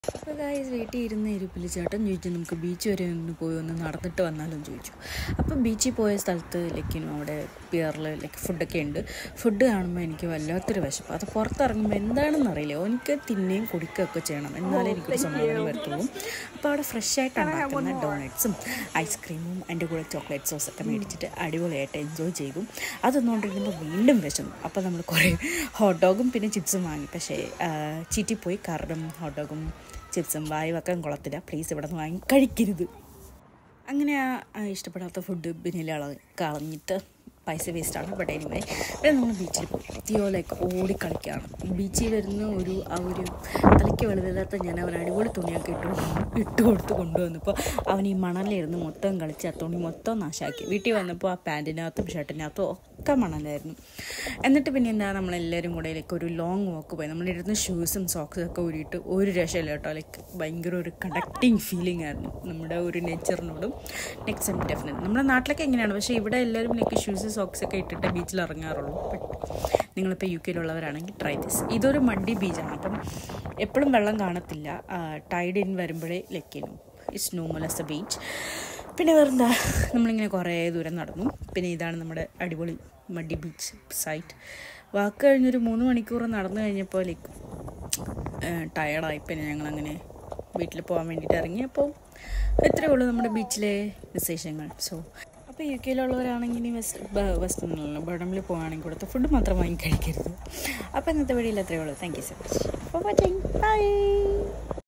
അപ്പോൾ ഗായ്സ് വീട്ടിൽ ഇരുന്ന് ഇരിപ്പിൽ ചേട്ടൻ ചോദിച്ചു നമുക്ക് ബീച്ച് വരെ ഒന്ന് പോയി ഒന്ന് നടന്നിട്ട് വന്നാലും ചോദിച്ചു അപ്പോൾ ബീച്ചിൽ പോയ സ്ഥലത്ത് ലൈക്കിനും അവിടെ പിയറിൽ ലൈക്ക് ഫുഡൊക്കെ ഉണ്ട് ഫുഡ് കാണുമ്പോൾ എനിക്ക് വല്ലാത്തൊരു വിശപ്പ് അത് പുറത്തിറങ്ങുമ്പോൾ എന്താണെന്ന് അറിയില്ല എനിക്ക് തിന്നുകയും കുടിക്കുകയൊക്കെ ചെയ്യണം എന്നാലേ എനിക്കൊരു സമാധാനം വരത്തുള്ളൂ അപ്പോൾ അവിടെ ഫ്രഷ് ആയിട്ട് ഉണ്ടാക്കുന്ന ഡോണറ്റ്സും ഐസ്ക്രീമും അതിൻ്റെ കൂടെ ചോക്ലേറ്റ് സോസൊക്കെ മേടിച്ചിട്ട് അടിപൊളിയായിട്ട് എൻജോയ് ചെയ്തു അതൊന്നുകൊണ്ടിരുമ്പോൾ വീണ്ടും വിശന്നു അപ്പോൾ നമ്മൾ കുറേ ഹോട്ട് ഡോഗും പിന്നെ ചിപ്സും വാങ്ങി പക്ഷേ ചീറ്റിപ്പോയി കാരണം ഹോട്ട് ഡോഗും ചിപ്സും വായി വെക്കാൻ കൊള്ളത്തില്ല പ്ലീസ് ഇവിടെ നിന്ന് വാങ്ങി കഴിക്കരുത് അങ്ങനെ ആ ഇഷ്ടപ്പെടാത്ത ഫുഡ് ബിന്നിൽ കളഞ്ഞിട്ട് പൈസ വേസ്റ്റാണ് ബട്ട് എനിവേ പിന്നെ നമ്മൾ ബീച്ചിൽ പോയി തിയോ ലൈക്ക് ഓടി കളിക്കുകയാണ് ബീച്ചിൽ വരുന്ന ഒരു ആ ഒരു തലയ്ക്ക് വെളുതില്ലാത്ത ഞാൻ അവൻ അടിപൊളി തുണിയൊക്കെ ഇട്ടു ഇട്ട് കൊടുത്ത് കൊണ്ടുവന്നപ്പോൾ അവൻ ഈ മണലിരുന്ന് മൊത്തം കളിച്ച് ആ തുണി മൊത്തം നാശാക്കി വീട്ടിൽ വന്നപ്പോൾ ആ പാൻറ്റിനകത്തും ഷർട്ടിനകത്തും ഒക്കെ മണലായിരുന്നു എന്നിട്ട് പിന്നെ എന്താ നമ്മളെല്ലാവരും കൂടെ ലൈക്ക് ഒരു ലോങ് വാക്ക് പോയി നമ്മളിരുന്ന് ഷൂസും സോക്സും ഒക്കെ ഊരിയിട്ട് ഒരു രക്ഷയില്ല കേട്ടോ ലൈക്ക് ഭയങ്കര ഒരു കണക്റ്റിംഗ് ഫീലിംഗ് ആയിരുന്നു നമ്മുടെ ഒരു നേച്ചറിനോടും നെക്സ്റ്റ് ടൈം ഡെഫിനറ്റ് നമ്മുടെ നാട്ടിലൊക്കെ എങ്ങനെയാണ് പക്ഷേ ഇവിടെ എല്ലാവരും ലൈക്ക് ഷൂസ് സോക്സ് ഒക്കെ ഇട്ടിട്ട് ബീച്ചിൽ ഇറങ്ങാറുള്ളൂ ബട്ട് നിങ്ങളിപ്പോൾ യു കെയിലുള്ളവരാണെങ്കിൽ ട്രൈ ദിസ് ഇതൊരു മഡി ബീച്ചാണ് അപ്പം എപ്പോഴും വെള്ളം കാണത്തില്ല ടൈഡ് ഇൻ വരുമ്പോഴേ ലൈക്കിനും it's normal as a beach പിന്നെ വേറെന്താ നമ്മളിങ്ങനെ കുറേ ദൂരം നടന്നു പിന്നെ ഇതാണ് നമ്മുടെ അടിപൊളി മഡി ബീച്ച് സൈറ്റ് വാക്ക് കഴിഞ്ഞൊരു മൂന്ന് മണിക്കൂർ നടന്നു കഴിഞ്ഞപ്പോൾ ലൈക്ക് ടയർഡായി പിന്നെ ഞങ്ങളങ്ങനെ വീട്ടിൽ പോകാൻ വേണ്ടിയിട്ട് ഇറങ്ങി അപ്പോൾ ഇത്രയേ ഉള്ളൂ നമ്മുടെ ബീച്ചിലെ വിശേഷങ്ങൾ സോ അപ്പോൾ യു കെയിലുള്ളവരാണെങ്കിൽ വെസ്റ്റ് വെസ്റ്റേണിലുള്ള ബഡമിൽ പോകുകയാണെങ്കിൽ കൊടുത്ത് ഫുഡ് മാത്രം വാങ്ങി കഴിക്കരുത് അപ്പോൾ ഇന്നത്തെ വീഡിയോയിൽ അത്രയേ ഉള്ളൂ thank you so much for watching by